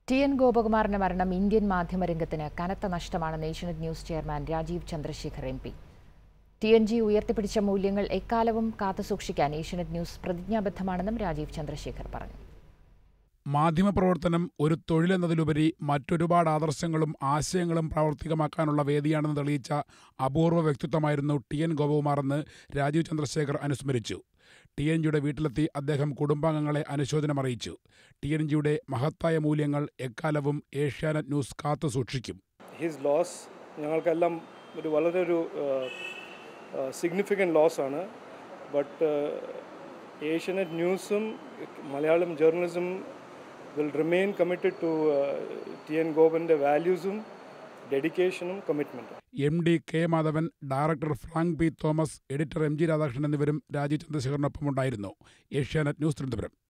T N ഗോപകുമാറിന്റെ മരണം Indian മാധ്യമരംഗത്തിന് കനത്ത നഷ്ടമാണെന്ന് Asianet news chairman Rajeev Chandrasekhar M P T N G ഉയർത്തിപ്പിടിച്ച മൂല്യങ്ങൾ എക്കാലവും കാത്തുസൂക്ഷിക്കാൻ ഏഷ്യനെറ്റ് ന്യൂസ് പ്രതിജ്ഞാബദ്ധമാണെന്നും രാജീവ് ചന്ദ്രശേഖർ പറഞ്ഞു മാധ്യമപ്രവർത്തനം ഒരു തൊഴിലെന്നതിലുപരി മറ്റൊരുപാട് ആദർശങ്ങളും ആശയങ്ങളും പ്രാവർത്തികമാക്കാനുള്ള വേദിയാണെന്ന് തെളിയിച്ച അപൂർവ വ്യക്തിത്വമായിരുന്നു ടി എൻ ഗോപകുമാറെന്ന് രാജീവ് ചന്ദ്രശേഖർ അനുസ്മരിച്ചു ടി എൻ ജിയുടെ വീട്ടിലെത്തി അദ്ദേഹം കുടുംബാംഗങ്ങളെ അനുശോചനം അറിയിച്ചു ടി എൻ ജിയുടെ മഹത്തായ മൂല്യങ്ങൾ എക്കാലവും ഏഷ്യാനെറ്റ് ന്യൂസ് കാത്തു സൂക്ഷിക്കും ഹിസ് ലോസ് ഞങ്ങൾക്കെല്ലാം ഒരു വളരെ ഒരു സിഗ്നിഫിക്കൻ്റ് ലോസാണ് ബട്ട് ഏഷ്യനെറ്റ് ന്യൂസും Malayalam journalism will remain committed to T N ഗോപൻ്റെ വാല്യൂസും ഡെഡിക്കേഷനും കമ്മിറ്റ്മെൻറ്റും M D K Madhavan director Frank P Thomas editor M G Radhakrishnan എന്നിവരും രാജീവ് ചന്ദ്രശേഖറിനൊപ്പമുണ്ടായിരുന്നു ഏഷ്യാനെറ്റ് ന്യൂസ് തിരുവനന്തപുരം